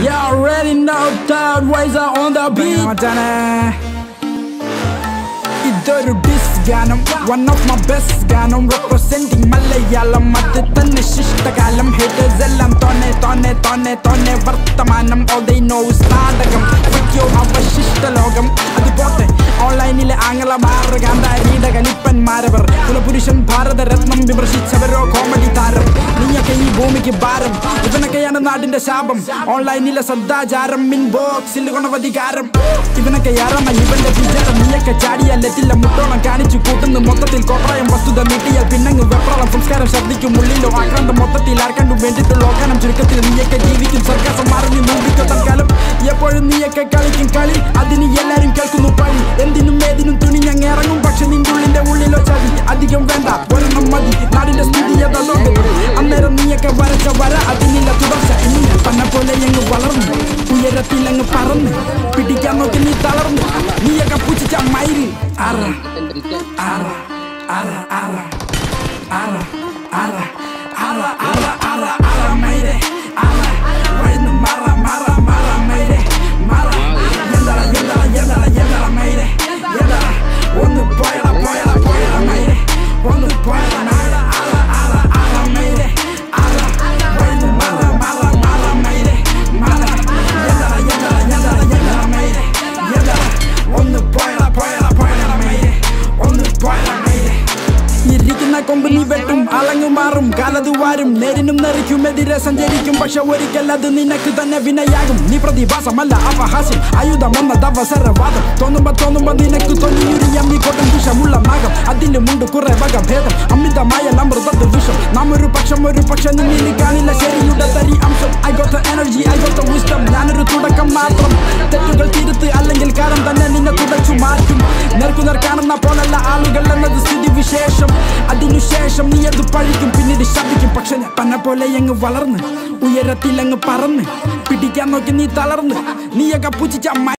You already know third ways are on the beat മച്ചാനെ ഇതൊരു diss ഗാനം one of my best ഗാനം representing Malayalam അത് തന്നെ ശിഷ്ടകാലം ഹേറ്റേഴ്സ് എല്ലാം തോന്നെ തോന്നെ തോന്നെ തോന്നെ വർത്തമാനം ഓ ദൈ നോസ് നാടകം വയ്ക്കോ അവശിഷ്ട ലോകം അത് പോട്ടെ ഓൺലൈനിലെ ആംഗലമാർ കാന്താരീട കലിപ്പന്മാരവർ കുലപുരുഷൻ ഭാരതരത്നം വിമർശിച്ചവരോ കോമഡി താരം നീയൊക്കെ ഈ ഭൂമിക്ക് ഭാരം ഇവനൊക്കെയാണ് നാടിന്റെ ശാപം ഓൺലൈനിലെ സദാചാരം മിൻ ബോക്സിൽ ഗുണവധികാരം ഇവനൊക്കെ യാറമ്മ ഇവന്റെ വിചാരം നീയൊക്കെ ചാടിയല്ലെത്തില്ല മുട്ടോളം കാണിച്ചു കൂട്ടുന്നു മൊത്തത്തിൽ കോപ്രായം വസ്തുത നീട്ടിയാൽ പിന്നങ്ങ് വെപ്രളം സംസ്കാരം ശബ്ദിക്കും ഉള്ളിലോ ആക്രാന്തം മൊത്തത്തിൽ ആർക്കണ്ടും വേണ്ടിയിട്ടുള്ള ഓക്കാനം ചുരുക്കത്തിൽ നീയൊക്കെ ജീവിക്കും സർക്കാസം മറിഞ്ഞു മൂടിക്കോ തൽക്കാലം എപ്പോഴും നീയൊക്കെ കളിക്കും കളി അതിന് എല്ലാരും കേൾക്കുന്നു പഴി എന്തിനും ഏതിനും തുണി ഞങ്ങൾ ഇറങ്ങും പക്ഷെ നിന്റെ ഉള്ളിന്റെ ഉള്ളിലോ ചതി അധികം വേണ്ട ഒരെണ്ണം മതി നാടിന്റെ സ്ഥിതി ഏതാ ലോകത്ത് അന്നേരം നീയൊക്കെ വരച്ച വര അതിനില്ല തുടർച്ച ഇനി തന്നെ പോലെ അങ്ങ് വളർന്നു ഉയരത്തിൽ അങ്ങ് പറന്ന് പിടിക്കാൻ നോക്കി നീ തളർന്നു നീയൊക്കെ പുച്ഛിച്ച മയില് അറ അറ അറ അറ അറ അറ അറ അറ അറ അറ മയിലെ അറ വഴുന്നു മറ മറ മറ മയിലെ മറ എന്തറ എന്തറ എന്തറ എന്തറ മയിലെ എന്തറ ഒന്ന് പോയട പോയട പോയട മയിലെ ഒന്ന് പോയട മയിലെ അറ അറ അറ മയിലെ അറ വഴുന്നു മറ മറ മറ മയിലെ മറ എന്തറ എന്തറ എന്തറ എന്തറ മയിലെ എന്തറ ഒന്ന് പോയട പോയട പോയട മയിലെ ഒന്ന് പോയട മയിലെ ഇരിക്കുന്ന കൊമ്പ് നീ വെട്ടും അളങ്ങു മാറും കാലത് വാരും നേരിനും നെറിക്കും എതിരെ സഞ്ചരിക്കും പക്ഷെ ഒരിക്കൽ അത് നിനക്ക് തന്നെ വിനയാകും നീ പ്രതിഭാസമല്ല അപഹാസ്യം ആയുധമെന്നത് അവസരവാദം തോന്നുമ്പോ തോന്നുമ്പോ നിനക്ക് തൊല്ലിയുരിയം നീ കൊട്ടും വിഷമുള്ള നാഗം അതിലുമുണ്ട് കുറെ വക ഭേദം അമിതമായ അമൃതത്ത് വിഷം നാം ഒരു പക്ഷം ഒരു പക്ഷം നിന്നിൽ കാണില്ല ശരിയുടെ തരി അംശം I got energy I got wisdom ഞാനൊരു തുടക്കം മാത്രം തെറ്റുകൾ തിരുത്ത് അല്ലെങ്കിൽ കാലം തന്നെ നിന്നെ തുടച്ചു മാറ്റും നേർക്കുനേർ കാണുന്ന പോലല്ല ആളുകൾ എന്നത് സ്ഥിതി വിശേഷം അതിനുശേഷം നീ അത് പഴിക്കും പിന്നീട് ശബ്ദിക്കും പക്ഷെ ഞാൻ തന്നെ പോലെ അങ്ങ് വളർന്ന് ഉയരത്തിൽ അങ്ങ് പറന്ന് പിടിക്കാൻ നോക്കി നീ തളർന്ന് നീയൊക്കെ പുച്ഛിച്ച